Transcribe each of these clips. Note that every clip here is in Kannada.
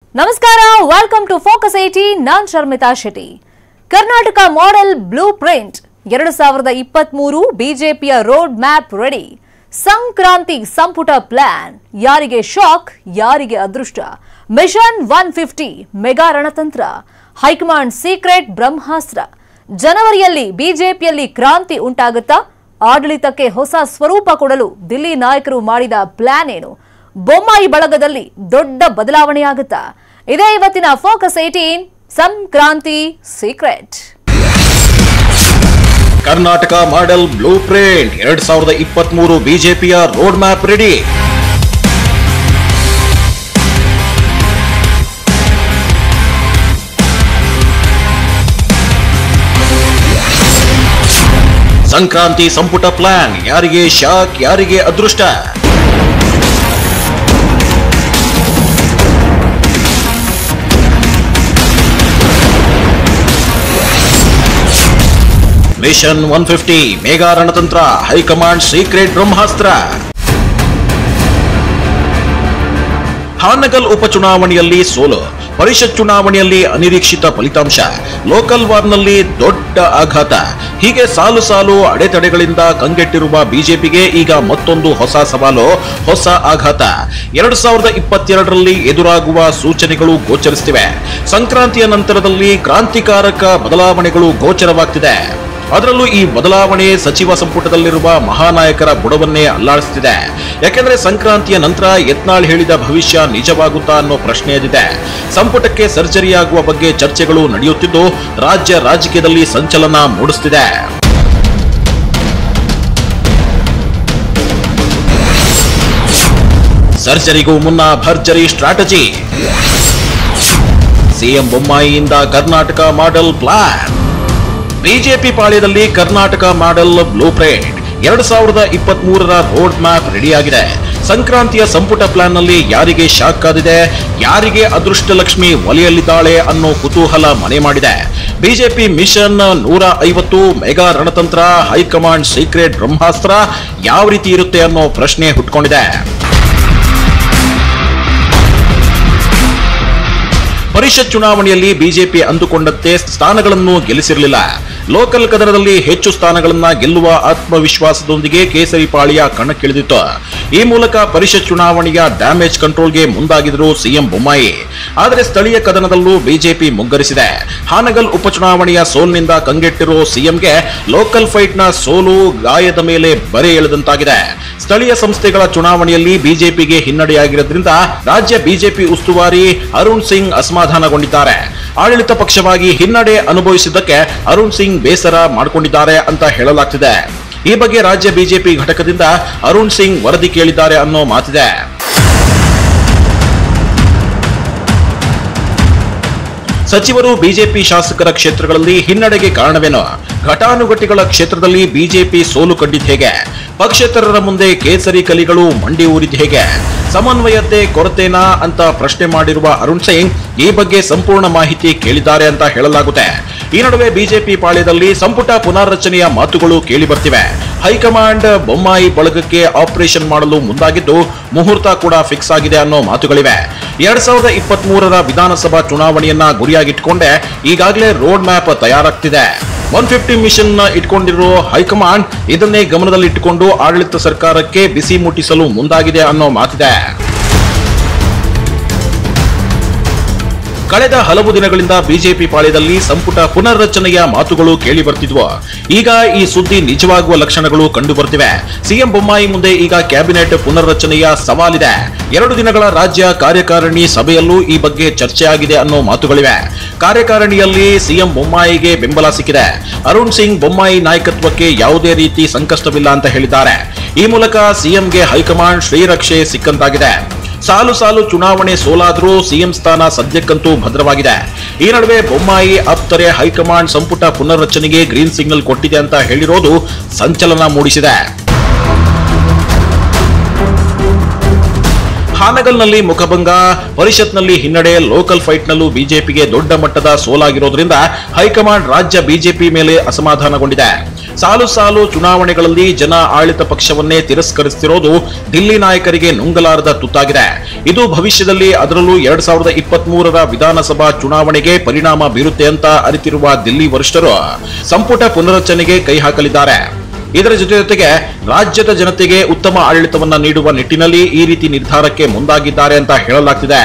ನಮಸ್ಕಾರ ವೆಲ್ಕಮ್ ಟು ಫೋಕಸ್ ಏಟಿ ನಾನ್ Sharmita Shetty Karnataka model blueprint ಎರಡು ಸಾವಿರದ ಇಪ್ಪತ್ಮೂರು ಬಿಜೆಪಿಯ ರೋಡ್ ಮ್ಯಾಪ್ ರೆಡಿ ಸಂಕ್ರಾಂತಿ ಸಂಪುಟ ಪ್ಲಾನ್ ಯಾರಿಗೆ ಶಾಕ್ ಯಾರಿಗೆ ಅದೃಷ್ಟ ಮಿಷನ್ ಒನ್ ಫಿಫ್ಟಿ ಮೆಗಾ ರಣತಂತ್ರ ಹೈಕಮಾಂಡ್ ಸೀಕ್ರೆಟ್ ಬ್ರಹ್ಮಾಸ್ತ್ರ ಜನವರಿಯಲ್ಲಿ ಬಿಜೆಪಿಯಲ್ಲಿ ಕ್ರಾಂತಿ ಉಂಟಾಗುತ್ತಾ ಆಡಳಿತಕ್ಕೆ ಹೊಸ ಸ್ವರೂಪ ಕೊಡಲು ದಿಲ್ಲಿ ನಾಯಕರು ಮಾಡಿದ ಪ್ಲಾನ್ ಏನು ಬೊಮ್ಮಾಯಿ ಬಳಗದಲ್ಲಿ ದೊಡ್ಡ ಬದಲಾವಣೆಯಾಗುತ್ತಾ ಇದೇ ಇವತ್ತಿನ focus eighteen Sankranti secret Karnataka model blueprint ಎರಡ್ ಸಾವಿರದ ಇಪ್ಪತ್ತ್ ಮೂರು ಬಿಜೆಪಿಯ ರೋಡ್ ಮ್ಯಾಪ್ ರೆಡಿ ಸಂಕ್ರಾಂತಿ ಸಂಪುಟ ಪ್ಲಾನ್ ಯಾರಿಗೆ ಶಾಕ್ ಯಾರಿಗೆ ಅದೃಷ್ಟ ಮಿಷನ್ ಒನ್ ಫಿಫ್ಟಿ ಮೇಗಾ ರಣತಂತ್ರ ಹೈಕಮಾಂಡ್ ಸೀಕ್ರೆಟ್ ಬ್ರಹ್ಮಾಸ್ತ್ರ ಹಾನಗಲ್ ಉಪಚುನಾವಣೆಯಲ್ಲಿ ಸೋಲು ಪರಿಷತ್ ಚುನಾವಣೆಯಲ್ಲಿ ಅನಿರೀಕ್ಷಿತ ಫಲಿತಾಂಶ ಲೋಕಲ್ ವಾರ್ನಲ್ಲಿ ದೊಡ್ಡ ಆಘಾತ ಹೀಗೆ ಸಾಲು ಸಾಲು ಅಡೆತಡೆಗಳಿಂದ ಕಂಗೆಟ್ಟಿರುವ ಬಿಜೆಪಿಗೆ ಈಗ ಮತ್ತೊಂದು ಹೊಸ ಸವಾಲು ಹೊಸ ಆಘಾತ ಎರಡ್ ಸಾವಿರದ ಇಪ್ಪತ್ತೆರಡರಲ್ಲಿ ಎದುರಾಗುವ ಸೂಚನೆಗಳು ಗೋಚರಿಸುತ್ತಿವೆ ಸಂಕ್ರಾಂತಿಯ ನಂತರದಲ್ಲಿ ಕ್ರಾಂತಿಕಾರಕ ಬದಲಾವಣೆಗಳು ಗೋಚರವಾಗ್ತಿದೆ ಅದರಲ್ಲೂ ಈ ಬದಲಾವಣೆ ಸಚಿವ ಸಂಪುಟದಲ್ಲಿರುವ ಮಹಾನಾಯಕರ ಬುಡವನ್ನೇ ಅಲ್ಲಾಡಿಸುತ್ತಿದೆ ಯಾಕೆಂದ್ರೆ ಸಂಕ್ರಾಂತಿಯ ನಂತರ ಯತ್ನಾಳ್ ಹೇಳಿದ ಭವಿಷ್ಯ ನಿಜವಾಗುತ್ತಾ ಅನ್ನೋ ಪ್ರಶ್ನೆ ಎದ್ದಿದೆ ಸಂಪುಟಕ್ಕೆ ಸರ್ಜರಿಯಾಗುವ ಬಗ್ಗೆ ಚರ್ಚೆಗಳು ನಡೆಯುತ್ತಿದ್ದು ರಾಜ್ಯ ರಾಜಕೀಯದಲ್ಲಿ ಸಂಚಲನ ಮೂಡಿಸುತ್ತಿದೆ ಸರ್ಜರಿಗೂ ಮುನ್ನ ಭರ್ಜರಿ ಸ್ಟ್ರಾಟಜಿ ಸಿಎಂ ಬೊಮ್ಮಾಯಿಯಿಂದ ಕರ್ನಾಟಕ ಮಾಡೆಲ್ ಪ್ಲಾನ್ ಬಿಜೆಪಿ ಪಾಳ್ಯದಲ್ಲಿ ಕರ್ನಾಟಕ ಮಾಡೆಲ್ ಬ್ಲೂ ಪ್ರಿಂಟ್ ಎರಡ್ ಸಾವಿರದ ಇಪ್ಪತ್ತ್ ಮೂರರ ರೋಡ್ ಮ್ಯಾಪ್ ರೆಡಿಯಾಗಿದೆ ಸಂಕ್ರಾಂತಿಯ ಸಂಪುಟ ಪ್ಲಾನ್ ನಲ್ಲಿ ಯಾರಿಗೆ ಶಾಕ್ ಆದಿದೆ ಯಾರಿಗೆ ಅದೃಷ್ಟ ಲಕ್ಷ್ಮಿ ಒಲೆಯಲ್ಲಿದ್ದಾಳೆ ಅನ್ನೋ ಕುತೂಹಲ ಮನೆ ಮಾಡಿದೆ ಬಿಜೆಪಿ ಮಿಷನ್ ನೂರ ಐವತ್ತು ಮೆಗಾ ರಣತಂತ್ರ ಹೈಕಮಾಂಡ್ ಸೀಕ್ರೆಟ್ ಬ್ರಹ್ಮಾಸ್ತ್ರ ಯಾವ ರೀತಿ ಇರುತ್ತೆ ಅನ್ನೋ ಪ್ರಶ್ನೆ ಹುಟ್ಕೊಂಡಿದೆ ಪರಿಷತ್ ಚುನಾವಣೆಯಲ್ಲಿ ಬಿಜೆಪಿ ಅಂದುಕೊಂಡಂತೆ ಸ್ಥಾನಗಳನ್ನು ಗೆಲ್ಲಿಸಿರಲಿಲ್ಲ ಲೋಕಲ್ ಕದನದಲ್ಲಿ ಹೆಚ್ಚು ಸ್ಥಾನಗಳನ್ನ ಗೆಲ್ಲುವ ಆತ್ಮವಿಶ್ವಾಸದೊಂದಿಗೆ ಕೇಸರಿ ಪಾಳಿಯ ಕಣಕ್ಕಿಳಿದಿತ್ತು ಈ ಮೂಲಕ ಪರಿಷತ್ ಚುನಾವಣೆಯ ಡ್ಯಾಮೇಜ್ ಕಂಟ್ರೋಲ್ಗೆ ಮುಂದಾಗಿದ್ರು ಸಿಎಂ ಬೊಮ್ಮಾಯಿ ಆದರೆ ಸ್ಥಳೀಯ ಕದನದಲ್ಲೂ ಬಿಜೆಪಿ ಮುಗ್ಗರಿಸಿದೆ ಹಾನಗಲ್ ಉಪಚುನಾವಣೆಯ ಸೋಲ್ನಿಂದ ಕಂಗೆಟ್ಟಿರೋ ಸಿಎಂಗೆ ಲೋಕಲ್ ಫೈಟ್ನ ಸೋಲು ಗಾಯದ ಮೇಲೆ ಬರೆ ಎಳೆದಂತಾಗಿದೆ ಸ್ಥಳೀಯ ಸಂಸ್ಥೆಗಳ ಚುನಾವಣೆಯಲ್ಲಿ ಬಿಜೆಪಿಗೆ ಹಿನ್ನಡೆಯಾಗಿರೋದ್ರಿಂದ ರಾಜ್ಯ ಬಿಜೆಪಿ ಉಸ್ತುವಾರಿ ಅರುಣ್ ಸಿಂಗ್ ಅಸಮಾಧಾನಗೊಂಡಿದ್ದಾರೆ ಆಡಳಿತ ಪಕ್ಷವಾಗಿ ಹಿನ್ನಡೆ ಅನುಭವಿಸಿದ್ದಕ್ಕೆ ಅರುಣ್ ಸಿಂಗ್ ಬೇಸರ ಮಾಡಿಕೊಂಡಿದ್ದಾರೆ ಅಂತ ಹೇಳಲಾಗ್ತಿದೆ ಈ ಬಗ್ಗೆ ರಾಜ್ಯ ಬಿಜೆಪಿ ಘಟಕದಿಂದ ಅರುಣ್ ಸಿಂಗ್ ವರದಿ ಕೇಳಿದ್ದಾರೆ ಅನ್ನೋ ಮಾತಿದೆ ಸಚಿವರು ಬಿಜೆಪಿ ಶಾಸಕರ ಕ್ಷೇತ್ರಗಳಲ್ಲಿ ಹಿನ್ನಡೆಗೆ ಕಾರಣವೇನು ಘಟಾನುಘಟಿಗಳ ಕ್ಷೇತ್ರದಲ್ಲಿ ಬಿಜೆಪಿ ಸೋಲು ಕಂಡಿದ್ದು ಹೇಗೆ ಪಕ್ಷೇತರರ ಮುಂದೆ ಕೇಸರಿ ಕಲಿಗಳು ಮಂಡಿ ಊರಿದ್ದು ಹೇಗೆ ಸಮನ್ವಯತೆ ಕೊರತೆನಾ ಅಂತ ಪ್ರಶ್ನೆ ಮಾಡಿರುವ ಅರುಣ್ ಸಿಂಗ್ ಈ ಬಗ್ಗೆ ಸಂಪೂರ್ಣ ಮಾಹಿತಿ ಕೇಳಿದ್ದಾರೆ ಅಂತ ಹೇಳಲಾಗುತ್ತೆ ಈ ನಡುವೆ ಬಿಜೆಪಿ ಪಾಳ್ಯದಲ್ಲಿ ಸಂಪುಟ ಪುನಾರಚನೆಯ ಮಾತುಗಳು ಕೇಳಿ ಬರ್ತಿವೆ ಹೈಕಮಾಂಡ್ ಬೊಮ್ಮಾಯಿ ಬಳಗಕ್ಕೆ ಆಪರೇಷನ್ ಮಾಡಲು ಮುಂದಾಗಿದ್ದು ಮುಹೂರ್ತ ಕೂಡ ಫಿಕ್ಸ್ ಆಗಿದೆ ಅನ್ನೋ ಮಾತುಗಳಿವೆ ಎರಡ್ ಸಾವಿರದ ಇಪ್ಪತ್ತ್ ಮೂರರ ವಿಧಾನಸಭಾ ಚುನಾವಣೆಯನ್ನ ಗುರಿಯಾಗಿಟ್ಕೊಂಡೆ ಈಗಾಗಲೇ ರೋಡ್ ಮ್ಯಾಪ್ ತಯಾರಾಗ್ತಿದೆ ಒನ್ ಫಿಫ್ಟಿ ಮಿಷನ್ ಇಟ್ಕೊಂಡಿರೋ ಹೈಕಮಾಂಡ್ ಇದನ್ನೇ ಗಮನದಲ್ಲಿಟ್ಟುಕೊಂಡು ಆಡಳಿತ ಸರ್ಕಾರಕ್ಕೆ ಬಿಸಿ ಮುಟ್ಟಿಸಲು ಮುಂದಾಗಿದೆ ಅನ್ನೋ ಮಾತಿದೆ ಕಳೆದ ಹಲವು ದಿನಗಳಿಂದ ಬಿಜೆಪಿ ಪಾಳ್ಯದಲ್ಲಿ ಸಂಪುಟ ಪುನರ್ರಚನೆಯ ಮಾತುಗಳು ಕೇಳಿ ಬರ್ತಿದ್ವು ಈಗ ಈ ಸುದ್ದಿ ನಿಜವಾಗುವ ಲಕ್ಷಣಗಳು ಕಂಡು ಬರ್ತಿವೆ ಸಿಎಂ ಬೊಮ್ಮಾಯಿ ಮುಂದೆ ಈಗ ಕ್ಯಾಬಿನೆಟ್ ಪುನರ್ರಚನೆಯ ಸವಾಲಿದೆ ಎರಡು ದಿನಗಳ ರಾಜ್ಯ ಕಾರ್ಯಕಾರಿಣಿ ಸಭೆಯಲ್ಲೂ ಈ ಬಗ್ಗೆ ಚರ್ಚೆ ಆಗಿದೆ ಅನ್ನೋ ಮಾತುಗಳಿವೆ ಕಾರ್ಯಕಾರಿಣಿಯಲ್ಲಿ ಸಿಎಂ ಬೊಮ್ಮಾಯಿಗೆ ಬೆಂಬಲ ಸಿಕ್ಕಿದೆ ಅರುಣ್ ಸಿಂಗ್ ಬೊಮ್ಮಾಯಿ ನಾಯಕತ್ವಕ್ಕೆ ಯಾವುದೇ ರೀತಿ ಸಂಕಷ್ಟವಿಲ್ಲ ಅಂತ ಹೇಳಿದ್ದಾರೆ ಈ ಮೂಲಕ ಸಿಎಂಗೆ ಹೈಕಮಾಂಡ್ ಶ್ರೀರಕ್ಷೆ ಸಿಕ್ಕಂತಾಗಿದೆ ಸಾಲು ಸಾಲು ಚುನಾವಣೆ ಸೋಲಾದರೂ ಸಿಎಂ ಸ್ಥಾನ ಸದ್ಯಕ್ಕಂತೂ ಭದ್ರವಾಗಿದೆ ಈ ನಡುವೆ ಬೊಮ್ಮಾಯಿ ಆಪ್ತರೆ ಹೈಕಮಾಂಡ್ ಸಂಪುಟ ಪುನರ್ರಚನೆಗೆ ಗ್ರೀನ್ ಸಿಗ್ನಲ್ ಕೊಟ್ಟಿದೆ ಅಂತ ಹೇಳಿರೋದು ಸಂಚಲನ ಮೂಡಿಸಿದೆ ಹಾನಗಲ್ನಲ್ಲಿ ಮುಖಭಂಗ ಪರಿಷತ್ನಲ್ಲಿ ಹಿನ್ನಡೆ ಲೋಕಲ್ ಫೈಟ್ನಲ್ಲೂ ಬಿಜೆಪಿಗೆ ದೊಡ್ಡ ಮಟ್ಟದ ಸೋಲಾಗಿರೋದ್ರಿಂದ ಹೈಕಮಾಂಡ್ ರಾಜ್ಯ ಬಿಜೆಪಿ ಮೇಲೆ ಅಸಮಾಧಾನಗೊಂಡಿದೆ ಸಾಲು ಸಾಲು ಚುನಾವಣೆಗಳಲ್ಲಿ ಜನ ಆಡಳಿತ ಪಕ್ಷವನ್ನೇ ತಿರಸ್ಕರಿಸುತ್ತಿರೋದು ದಿಲ್ಲಿ ನಾಯಕರಿಗೆ ನುಂಗಲಾರದ ತುತ್ತಾಗಿದೆ ಇದು ಭವಿಷ್ಯದಲ್ಲಿ ಅದರಲ್ಲೂ ಎರಡ್ ಸಾವಿರದ ಇಪ್ಪತ್ತ್ ಮೂರರ ವಿಧಾನಸಭಾ ಚುನಾವಣೆಗೆ ಪರಿಣಾಮ ಬೀರುತ್ತೆ ಅಂತ ಅರಿತಿರುವ ದಿಲ್ಲಿ ವರಿಷ್ಠರು ಸಂಪುಟ ಪುನರಚನೆಗೆ ಕೈ ಹಾಕಲಿದ್ದಾರೆ ಇದರ ಜೊತೆ ಜೊತೆಗೆ ರಾಜ್ಯದ ಜನತೆಗೆ ಉತ್ತಮ ಆಡಳಿತವನ್ನ ನೀಡುವ ನಿಟ್ಟಿನಲ್ಲಿ ಈ ರೀತಿ ನಿರ್ಧಾರಕ್ಕೆ ಮುಂದಾಗಿದ್ದಾರೆ ಅಂತ ಹೇಳಲಾಗ್ತಿದೆ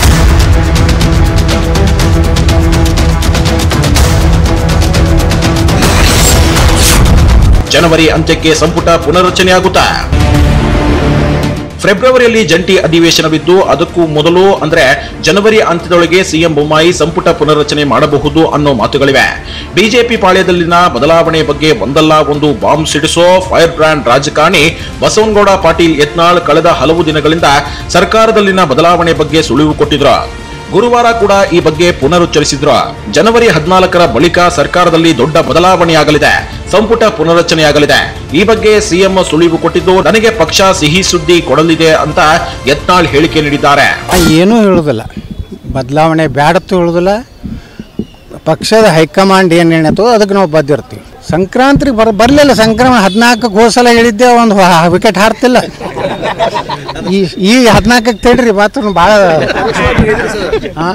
ಜನವರಿ ಅಂತ್ಯಕ್ಕೆ ಸಂಪುಟ ಪುನರ್ರಚನೆಯಾಗುತ್ತಾ ಫೆಬ್ರವರಿಯಲ್ಲಿ ಜಂಟಿ ಅಧಿವೇಶನವಿದ್ದು ಅದಕ್ಕೂ ಮೊದಲು ಅಂದ್ರೆ ಜನವರಿ ಅಂತ್ಯದೊಳಗೆ ಸಿಎಂ ಬೊಮ್ಮಾಯಿ ಸಂಪುಟ ಪುನರ್ರಚನೆ ಮಾಡಬಹುದು ಅನ್ನೋ ಮಾತುಗಳಿವೆ ಬಿಜೆಪಿ ಪಾಳ್ಯದಲ್ಲಿನ ಬದಲಾವಣೆ ಬಗ್ಗೆ ಒಂದಲ್ಲ ಒಂದು ಬಾಂಬ್ ಸಿಡಿಸೋ ಫೈರ್ ಬ್ರ್ಯಾಂಡ್ ರಾಜಕಾರಣಿ ಬಸವನಗೌಡ ಪಾಟೀಲ್ ಯತ್ನಾಳ್ ಕಳೆದ ಹಲವು ದಿನಗಳಿಂದ ಸರ್ಕಾರದಲ್ಲಿನ ಬದಲಾವಣೆ ಬಗ್ಗೆ ಸುಳಿವು ಕೊಟ್ಟಿದ್ರು ಗುರುವಾರ ಕೂಡ ಈ ಬಗ್ಗೆ ಪುನರುಚ್ಚರಿಸಿದ್ರು ಜನವರಿ ಹದಿನಾಲ್ಕರ ಬಳಿಕ ಸರ್ಕಾರದಲ್ಲಿ ದೊಡ್ಡ ಬದಲಾವಣೆಯಾಗಲಿದೆ ಸಂಪುಟ ಪುನರಚನೆಯಾಗಲಿದೆ ಈ ಬಗ್ಗೆ ಸಿಎಂ ಸುಳಿವು ಕೊಟ್ಟಿದ್ದು ನನಗೆ ಪಕ್ಷ ಸಿಹಿ ಸುದ್ದಿ ಕೊಡಲಿದೆ ಅಂತ ಯತ್ನಾಳ್ ಹೇಳಿಕೆ ನೀಡಿದ್ದಾರೆ ಏನೂ ಹೇಳೋದಿಲ್ಲ ಬದಲಾವಣೆ ಬ್ಯಾಡತ್ತು ಹೇಳೋದಿಲ್ಲ ಪಕ್ಷದ ಹೈಕಮಾಂಡ್ ಏನು ಹೇಳ್ತೋ ಅದಕ್ಕೆ ನಾವು ಬದ್ದಿರ್ತೀವಿ ಸಂಕ್ರಾಂತಿಗೆ ಬರ ಬರಲಿಲ್ಲ ಸಂಕ್ರಮಣ ಹದಿನಾಲ್ಕಕ್ಕೆ ಹೋದ ಸಲ ಹೇಳಿದ್ದೆ ಒಂದು ವಿಕೆಟ್ ಹಾರ್ತಿಲ್ಲ ಈ ಈ ಹದಿನಾಲ್ಕಕ್ಕೆ ತಡ್ರಿ ಮಾತ್ರ ಭಾಳ ಹಾಂ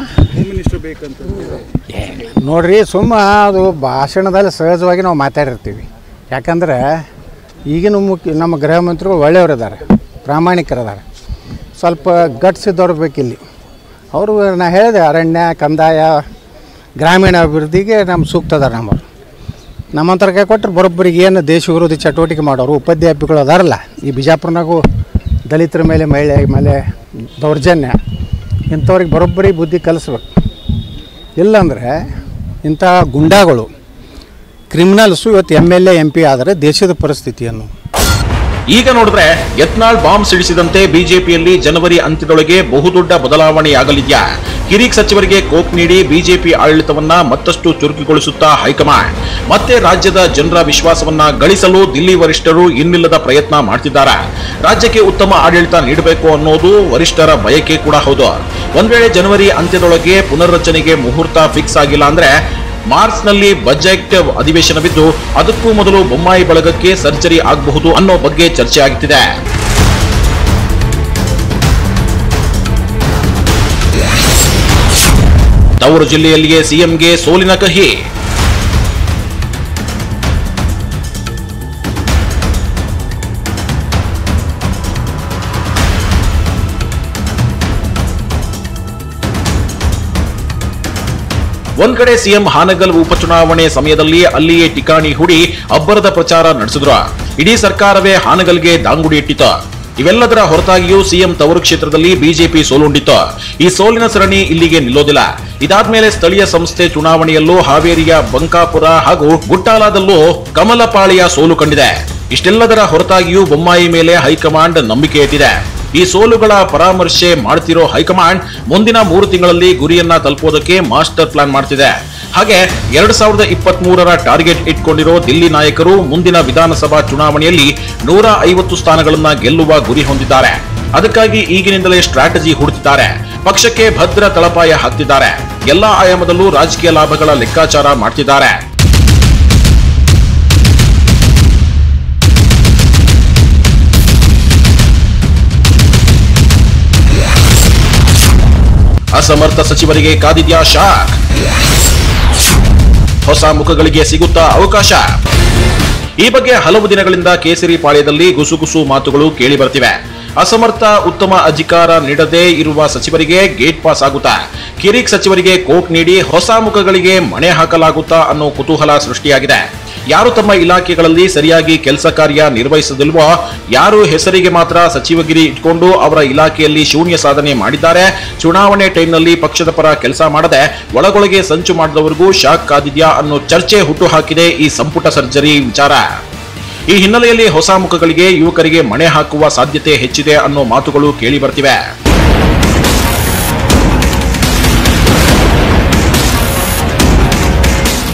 ನೋಡ್ರಿ ಸುಮ್ಮ ಅದು ಭಾಷಣದಲ್ಲಿ ಸಹಜವಾಗಿ ನಾವು ಮಾತಾಡಿರ್ತೀವಿ ಯಾಕಂದ್ರೆ ಈಗಿನ ಮುಖ್ಯ ನಮ್ಮ ಗೃಹ ಮಂತ್ರಿಗಳು ಒಳ್ಳೆಯವರಿದ್ದಾರೆ ಪ್ರಾಮಾಣಿಕರಿದ್ದಾರೆ ಸ್ವಲ್ಪ ಗಟ್ಸ್ ಇದ್ದವ್ರು ಬೇಕಿಲ್ಲಿ ಅವರು ನಾ ಹೇಳಿದೆ ಅರಣ್ಯ ಕಂದಾಯ ಗ್ರಾಮೀಣ ಅಭಿವೃದ್ಧಿಗೆ ನಮ್ಮ ಸೂಕ್ತ ಅದಾರ ನಮ್ಮವ್ರು ನಮ್ಮಂತರ ಕೈ ಕೊಟ್ಟರೆ ಬರೋಬ್ಬರಿಗೆ ಏನು ದೇಶ ವಿರೋಧಿ ಚಟುವಟಿಕೆ ಮಾಡೋರು ಉಪಾಧ್ಯಾಪಿಗಳು ಅದಾರಲ್ಲ ಈ ಬಿಜಾಪುರನಾಗೂ ದಲಿತರ ಮೇಲೆ ಮಹಿಳೆ ಮೇಲೆ ದೌರ್ಜನ್ಯ ಇಂಥವ್ರಿಗೆ ಬರೋಬ್ಬರಿ ಬುದ್ಧಿ ಕಲಿಸ್ಬೇಕು ಇಲ್ಲಾಂದರೆ ಇಂಥ ಗುಂಡಾಗಳು ಕ್ರಿಮಿನಲ್ಸು ಇವತ್ತು M L A M P ಆದರೆ ದೇಶದ ಪರಿಸ್ಥಿತಿಯನ್ನು ಈಗ ನೋಡಿದ್ರೆ ಯತ್ನಾಳ್ ಬಾಂಬ್ ಸಿಡಿಸಿದಂತೆ ಬಿಜೆಪಿಯಲ್ಲಿ ಜನವರಿ ಅಂತ್ಯದೊಳಗೆ ಬಹುದೊಡ್ಡ ಬದಲಾವಣೆಯಾಗಲಿದ್ಯಾ ಕಿರಿಕ್ ಸಚಿವರಿಗೆ ಕೋಕ್ ನೀಡಿ ಬಿಜೆಪಿ ಆಡಳಿತವನ್ನ ಮತ್ತಷ್ಟು ಚುರುಕುಗೊಳಿಸುತ್ತಾ ಹೈಕಮಾಂಡ್ ಮತ್ತೆ ರಾಜ್ಯದ ಜನರ ವಿಶ್ವಾಸವನ್ನ ಗಳಿಸಲು ದಿಲ್ಲಿ ವರಿಷ್ಠರು ಇನ್ನಿಲ್ಲದ ಪ್ರಯತ್ನ ಮಾಡ್ತಿದ್ದಾರೆ ರಾಜ್ಯಕ್ಕೆ ಉತ್ತಮ ಆಡಳಿತ ನೀಡಬೇಕು ಅನ್ನೋದು ವರಿಷ್ಠರ ಬಯಕೆ ಕೂಡ ಹೌದು ಒಂದ್ ವೇಳೆ ಜನವರಿ ಅಂತ್ಯದೊಳಗೆ ಪುನರ್ರಚನೆಗೆ ಮುಹೂರ್ತ ಫಿಕ್ಸ್ ಆಗಿಲ್ಲ ಅಂದ್ರೆ ಮಾರ್ಚ್ನಲ್ಲಿ ಬಜೆಟ್ ಅಧಿವೇಶನವಿದ್ದು ಅದಕ್ಕೂ ಮೊದಲು ಬೊಮ್ಮಾಯಿ ಬಳಗಕ್ಕೆ ಸರ್ಜರಿ ಆಗಬಹುದು ಅನ್ನೋ ಬಗ್ಗೆ ಚರ್ಚೆ ಆಗ್ತಿದೆ ತವರು ಜಿಲ್ಲೆಯಲ್ಲಿಯೇ ಸಿಎಂಗೆ ಸೋಲಿನ ಕಹಿ ಒಂದ್ ಕಡೆ ಸಿಎಂ ಹಾನಗಲ್ ಉಪಚುನಾವಣೆ ಸಮಯದಲ್ಲಿ ಅಲ್ಲಿಯೇ ಟಿಕಾಣಿ ಹೂಡಿ ಅಬ್ಬರದ ಪ್ರಚಾರ ನಡೆಸಿದ್ರು ಇಡೀ ಸರ್ಕಾರವೇ ಹಾನಗಲ್ಗೆ ದಾಂಗುಡಿ ಇಟ್ಟಿತು ಇವೆಲ್ಲದರ ಹೊರತಾಗಿಯೂ ಸಿಎಂ ತವರು ಕ್ಷೇತ್ರದಲ್ಲಿ ಬಿಜೆಪಿ ಸೋಲುಂಡಿತ್ತು ಈ ಸೋಲಿನ ಸರಣಿ ಇಲ್ಲಿಗೆ ನಿಲ್ಲೋದಿಲ್ಲ ಇದಾದ್ಮೇಲೆ ಸ್ಥಳೀಯ ಸಂಸ್ಥೆ ಚುನಾವಣೆಯಲ್ಲೂ ಹಾವೇರಿಯ ಬಂಕಾಪುರ ಹಾಗೂ ಗುಟ್ಟಾಲದಲ್ಲೂ ಕಮಲಪಾಳಿಯ ಸೋಲು ಕಂಡಿದೆ ಇಷ್ಟೆಲ್ಲದರ ಹೊರತಾಗಿಯೂ ಬೊಮ್ಮಾಯಿ ಮೇಲೆ ಹೈಕಮಾಂಡ್ ನಂಬಿಕೆ ಇಟ್ಟಿದೆ ಈ ಸೋಲುಗಳ ಪರಾಮರ್ಶೆ ಮಾಡ್ತಿರೋ ಹೈಕಮಾಂಡ್ ಮುಂದಿನ ಮೂರು ತಿಂಗಳಲ್ಲಿ ಗುರಿಯನ್ನ ತಲುಪೋದಕ್ಕೆ ಮಾಸ್ಟರ್ ಪ್ಲಾನ್ ಮಾಡ್ತಿದೆ ಹಾಗೆ ಎರಡ್ ಸಾವಿರದ ಇಪ್ಪತ್ತ್ ಮೂರರ ಟಾರ್ಗೆಟ್ ಇಟ್ಕೊಂಡಿರೋ ದಿಲ್ಲಿ ನಾಯಕರು ಮುಂದಿನ ವಿಧಾನಸಭಾ ಚುನಾವಣೆಯಲ್ಲಿ ನೂರ ಐವತ್ತು ಸ್ಥಾನಗಳನ್ನ ಗೆಲ್ಲುವ ಗುರಿ ಹೊಂದಿದ್ದಾರೆ ಅದಕ್ಕಾಗಿ ಈಗಿನಿಂದಲೇ ಸ್ಟ್ರಾಟಜಿ ಹುಡುಕಿದ್ದಾರೆ ಪಕ್ಷಕ್ಕೆ ಭದ್ರ ತಳಪಾಯ ಹಾಕ್ತಿದ್ದಾರೆ ಎಲ್ಲಾ ಆಯಾಮದಲ್ಲೂ ರಾಜಕೀಯ ಲಾಭಗಳ ಲೆಕ್ಕಾಚಾರ ಮಾಡ್ತಿದ್ದಾರೆ ಅಸಮರ್ಥ ಸಚಿವರಿಗೆ ಕಾದಿದ್ಯಾ ಶಾಕ್ ಹೊಸ ಮುಖಗಳಿಗೆ ಸಿಗುತ್ತಾ ಅವಕಾಶ ಈ ಬಗ್ಗೆ ಹಲವು ದಿನಗಳಿಂದ ಕೇಸರಿ ಪಾಳ್ಯದಲ್ಲಿ ಗುಸುಗುಸು ಮಾತುಗಳು ಕೇಳಿ ಬರ್ತಿವೆ ಅಸಮರ್ಥ ಉತ್ತಮ ಅಧಿಕಾರ ನೀಡದೇ ಇರುವ ಸಚಿವರಿಗೆ ಗೇಟ್ ಪಾಸ್ ಆಗುತ್ತಾ ಕಿರಿಕ್ ಸಚಿವರಿಗೆ ಕೋಕ್ ನೀಡಿ ಹೊಸ ಮುಖಗಳಿಗೆ ಮಣೆ ಹಾಕಲಾಗುತ್ತಾ ಅನ್ನೋ ಕುತೂಹಲ ಸೃಷ್ಟಿಯಾಗಿದೆ ಯಾರು ತಮ್ಮ ಇಲಾಖೆಗಳಲ್ಲಿ ಸರಿಯಾಗಿ ಕೆಲಸ ಕಾರ್ಯ ನಿರ್ವಹಿಸದಿಲ್ವೋ ಯಾರು ಹೆಸರಿಗೆ ಮಾತ್ರ ಸಚಿವಗಿರಿ ಇಟ್ಕೊಂಡು ಅವರ ಇಲಾಖೆಯಲ್ಲಿ ಶೂನ್ಯ ಸಾಧನೆ ಮಾಡಿದ್ದಾರೆ ಚುನಾವಣೆ ಟೈಮ್ನಲ್ಲಿ ಪಕ್ಷದ ಪರ ಕೆಲಸ ಮಾಡದೆ ಒಳಗೊಳಗೆ ಸಂಚು ಮಾಡಿದವರಿಗೂ ಶಾಕ್ ಕಾದಿದ್ಯಾ ಅನ್ನೋ ಚರ್ಚೆ ಹುಟ್ಟುಹಾಕಿದೆ ಈ ಸಂಪುಟ ಸರ್ಜರಿ ವಿಚಾರ ಈ ಹಿನ್ನೆಲೆಯಲ್ಲಿ ಹೊಸ ಮುಖಗಳಿಗೆ ಯುವಕರಿಗೆ ಮಣೆ ಹಾಕುವ ಸಾಧ್ಯತೆ ಹೆಚ್ಚಿದೆ ಅನ್ನೋ ಮಾತುಗಳು ಕೇಳಿ ಬರ್ತಿವೆ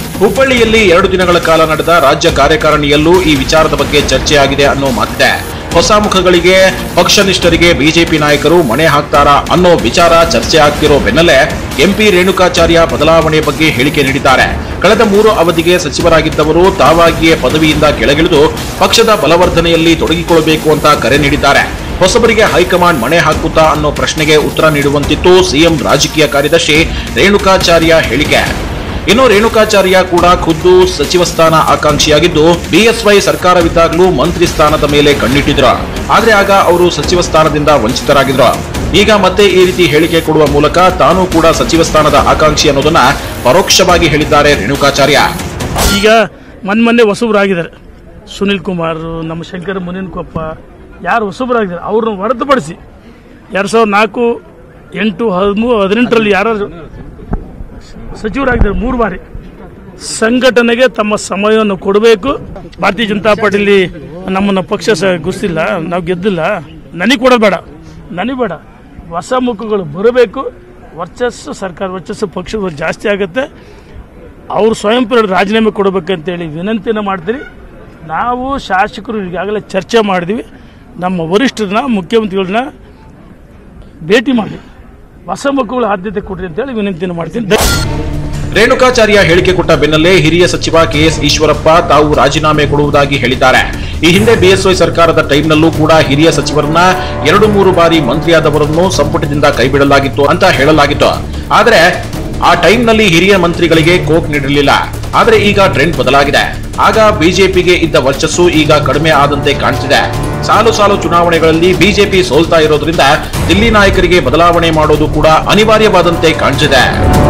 ಹುಬ್ಬಳ್ಳಿಯಲ್ಲಿ ಎರಡು ದಿನಗಳ ಕಾಲ ನಡೆದ ರಾಜ್ಯ ಕಾರ್ಯಕಾರಿಣಿಯಲ್ಲೂ ಈ ವಿಚಾರದ ಬಗ್ಗೆ ಚರ್ಚೆಯಾಗಿದೆ ಅನ್ನೋ ಮಾತಿದೆ ಹೊಸ ಮುಖಗಳಿಗೆ ಪಕ್ಷನಿಷ್ಠರಿಗೆ ಬಿಜೆಪಿ ನಾಯಕರು ಮಣೆ ಹಾಕ್ತಾರಾ ಅನ್ನೋ ವಿಚಾರ ಚರ್ಚೆ ಆಗ್ತಿರೋ ಬೆನ್ನಲ್ಲೇ ಎಂಪಿ ರೇಣುಕಾಚಾರ್ಯ ಬದಲಾವಣೆ ಬಗ್ಗೆ ಹೇಳಿಕೆ ನೀಡಿದ್ದಾರೆ ಕಳೆದ ಮೂರು ಅವಧಿಗೆ ಸಚಿವರಾಗಿದ್ದವರು ತಾವಾಗಿಯೇ ಪದವಿಯಿಂದ ಕೆಳಗಿಳಿದು ಪಕ್ಷದ ಬಲವರ್ಧನೆಯಲ್ಲಿ ತೊಡಗಿಕೊಳ್ಳಬೇಕು ಅಂತ ಕರೆ ನೀಡಿದ್ದಾರೆ ಹೊಸಬರಿಗೆ ಹೈಕಮಾಂಡ್ ಮಣೆ ಹಾಕುತ್ತಾ ಅನ್ನೋ ಪ್ರಶ್ನೆಗೆ ಉತ್ತರ ನೀಡುವಂತಿತ್ತು ಸಿಎಂ ರಾಜಕೀಯ ಕಾರ್ಯದರ್ಶಿ ರೇಣುಕಾಚಾರ್ಯ ಹೇಳಿಕೆ ಇನ್ನು ರೇಣುಕಾಚಾರ್ಯ ಕೂಡ ಖುದ್ದು ಸಚಿವ ಸ್ಥಾನ ಆಕಾಂಕ್ಷಿಯಾಗಿದ್ದು ಬಿಎಸ್ವೈ ಸರ್ಕಾರವಿದ್ದಾಗಲೂ ಮಂತ್ರಿ ಸ್ಥಾನದ ಮೇಲೆ ಕಣ್ಣಿಟ್ಟಿದ್ರು ಆದ್ರೆ ಆಗ ಅವರು ಸಚಿವ ಸ್ಥಾನದಿಂದ ವಂಚಿತರಾಗಿದ್ರು ಈಗ ಮತ್ತೆ ಈ ರೀತಿ ಹೇಳಿಕೆ ಕೊಡುವ ಮೂಲಕ ತಾನೂ ಕೂಡ ಸಚಿವ ಸ್ಥಾನದ ಆಕಾಂಕ್ಷಿ ಅನ್ನೋದನ್ನ ಪರೋಕ್ಷವಾಗಿ ಹೇಳಿದ್ದಾರೆ ರೇಣುಕಾಚಾರ್ಯ ಈಗ ಮೊನ್ನೆ ಮೊನ್ನೆ ಹೊಸಬರಾಗಿದ್ದಾರೆ ಸುನಿಲ್ ಕುಮಾರ್ ನಮ್ಮ ಶಂಕರ ಮುನಿನ್ಕೊಪ್ಪ ಯಾರು ಹೊಸಬರಾಗಿದ್ದಾರೆ ಅವ್ರನ್ನ ಹೊರತುಪಡಿಸಿ ಎರಡು ಸಾವಿರದ ನಾಲ್ಕು ಎಂಟು ಹದಿಮೂರು ಹದಿನೆಂಟರಲ್ಲಿ ಯಾರು ಸಚಿವರಾಗಿದ್ದಾರೆ ಮೂರು ಬಾರಿ ಸಂಘಟನೆಗೆ ತಮ್ಮ ಸಮಯವನ್ನು ಕೊಡಬೇಕು ಭಾರತೀಯ ಜನತಾ ಪಾರ್ಟಿಲಿ ನಮ್ಮನ್ನು ಪಕ್ಷ ಸ ಗುಸ್ತಿಲ್ಲ ನಾವು ಗೆದ್ದಿಲ್ಲ ನನಗೆ ಕೊಡೋದು ಬೇಡ ನನಗೆ ಬೇಡ ಹೊಸ ಮುಖಗಳು ಬರಬೇಕು ವರ್ಚಸ್ಸು ಸರ್ಕಾರ ವರ್ಚಸ್ಸು ಪಕ್ಷದ ಜಾಸ್ತಿ ಆಗುತ್ತೆ ಅವರು ಸ್ವಯಂ ಪ್ರೇರಿತ ರಾಜೀನಾಮೆ ಕೊಡಬೇಕಂತೇಳಿ ವಿನಂತಿನ ಮಾಡ್ತೀರಿ ನಾವು ಶಾಸಕರು ಈಗಾಗಲೇ ಚರ್ಚೆ ಮಾಡಿದ್ವಿ ನಮ್ಮ ವರಿಷ್ಠರನ್ನ ಮುಖ್ಯಮಂತ್ರಿಗಳನ್ನ ಭೇಟಿ ಮಾಡಿ ಹೊಸ ಮಕ್ಕಳು ಆದ್ಯತೆ ಕೊಡ್ರಿ ಅಂತೇಳಿ ವಿನಂತಿನ ಮಾಡ್ತೀನಿ ಧ- ರೇಣುಕಾಚಾರ್ಯ ಹೇಳಿಕೆ ಕೊಟ್ಟ ಬೆನ್ನಲ್ಲೇ ಹಿರಿಯ ಸಚಿವ ಕೆಎಸ್ ಈಶ್ವರಪ್ಪ ತಾವು ರಾಜೀನಾಮೆ ಕೊಡುವುದಾಗಿ ಹೇಳಿದ್ದಾರೆ ಈ ಹಿಂದೆ ಬಿಎಸ್ವೈ ಸರ್ಕಾರದ ಟೈಮ್ನಲ್ಲೂ ಕೂಡ ಹಿರಿಯ ಸಚಿವರನ್ನ ಎರಡು ಮೂರು ಬಾರಿ ಮಂತ್ರಿಯಾದವರನ್ನು ಸಂಪುಟದಿಂದ ಕೈಬಿಡಲಾಗಿತ್ತು ಅಂತ ಹೇಳಲಾಗಿತ್ತು ಆದರೆ ಆ ಟೈಮ್ನಲ್ಲಿ ಹಿರಿಯ ಮಂತ್ರಿಗಳಿಗೆ ಕೋಕ್ ನೀಡಿರಲಿಲ್ಲ ಆದರೆ ಈಗ ಟ್ರೆಂಡ್ ಬದಲಾಗಿದೆ ಆಗ ಬಿಜೆಪಿಗೆ ಇದ್ದ ವರ್ಚಸ್ಸು ಈಗ ಕಡಿಮೆ ಆದಂತೆ ಕಾಣ್ತಿದೆ ಸಾಲು ಸಾಲು ಚುನಾವಣೆಗಳಲ್ಲಿ ಬಿಜೆಪಿ ಸೋಲ್ತಾ ಇರೋದ್ರಿಂದ ದಿಲ್ಲಿ ನಾಯಕರಿಗೆ ಬದಲಾವಣೆ ಮಾಡೋದು ಕೂಡ ಅನಿವಾರ್ಯವಾದಂತೆ ಕಾಣ್ತಿದೆ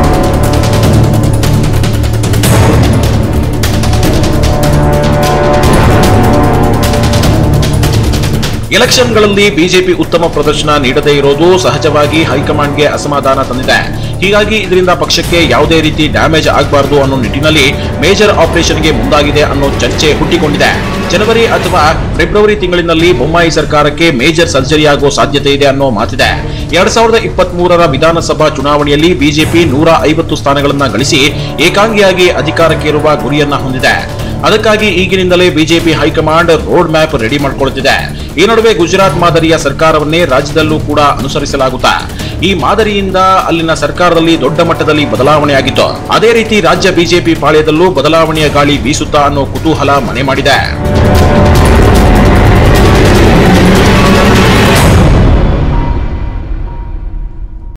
ಎಲೆಕ್ಷನ್ಗಳಲ್ಲಿ ಬಿಜೆಪಿ ಉತ್ತಮ ಪ್ರದರ್ಶನ ನೀಡದೇ ಇರೋದು ಸಹಜವಾಗಿ ಹೈಕಮಾಂಡ್ಗೆ ಅಸಮಾಧಾನ ತಂದಿದೆ ಹೀಗಾಗಿ ಇದರಿಂದ ಪಕ್ಷಕ್ಕೆ ಯಾವುದೇ ರೀತಿ ಡ್ಯಾಮೇಜ್ ಆಗಬಾರದು ಅನ್ನೋ ನಿಟ್ಟಿನಲ್ಲಿ ಮೇಜರ್ ಆಪರೇಷನ್ಗೆ ಮುಂದಾಗಿದೆ ಅನ್ನೋ ಚರ್ಚೆ ಹುಟ್ಟಿಕೊಂಡಿದೆ ಜನವರಿ ಅಥವಾ ಫೆಬ್ರವರಿ ತಿಂಗಳಿನಲ್ಲಿ ಬೊಮ್ಮಾಯಿ ಸರ್ಕಾರಕ್ಕೆ ಮೇಜರ್ ಸರ್ಜರಿ ಆಗೋ ಸಾಧ್ಯತೆ ಇದೆ ಅನ್ನೋ ಮಾತಿದೆ ಎರಡ್ ಸಾವಿರದ ಇಪ್ಪತ್ತ್ ಮೂರರ ವಿಧಾನಸಭಾ ಚುನಾವಣೆಯಲ್ಲಿ ಬಿಜೆಪಿ ನೂರ ಐವತ್ತು ಸ್ಥಾನಗಳನ್ನ ಗಳಿಸಿ ಏಕಾಂಗಿಯಾಗಿ ಅಧಿಕಾರಕ್ಕೇರುವ ಗುರಿಯನ್ನ ಹೊಂದಿದೆ ಅದಕ್ಕಾಗಿ ಈಗಿನಿಂದಲೇ BJP high command road map ready ಮಾಡಿಕೊಳ್ಳುತ್ತಿದೆ ಈ ನಡುವೆ ಗುಜರಾತ್ ಮಾದರಿಯ ಸರ್ಕಾರವನ್ನೇ ರಾಜ್ಯದಲ್ಲೂ ಕೂಡ ಅನುಸರಿಸಲಾಗುತ್ತಾ ಈ ಮಾದರಿಯಿಂದ ಅಲ್ಲಿನ ಸರ್ಕಾರದಲ್ಲಿ ದೊಡ್ಡ ಮಟ್ಟದಲ್ಲಿ ಬದಲಾವಣೆಯಾಗಿತ್ತು ಅದೇ ರೀತಿ ರಾಜ್ಯ ಬಿಜೆಪಿ ಪಾಳ್ಯದಲ್ಲೂ ಬದಲಾವಣೆಯ ಗಾಳಿ ಬೀಸುತ್ತಾ ಅನ್ನೋ ಕುತೂಹಲ ಮನೆ ಮಾಡಿದೆ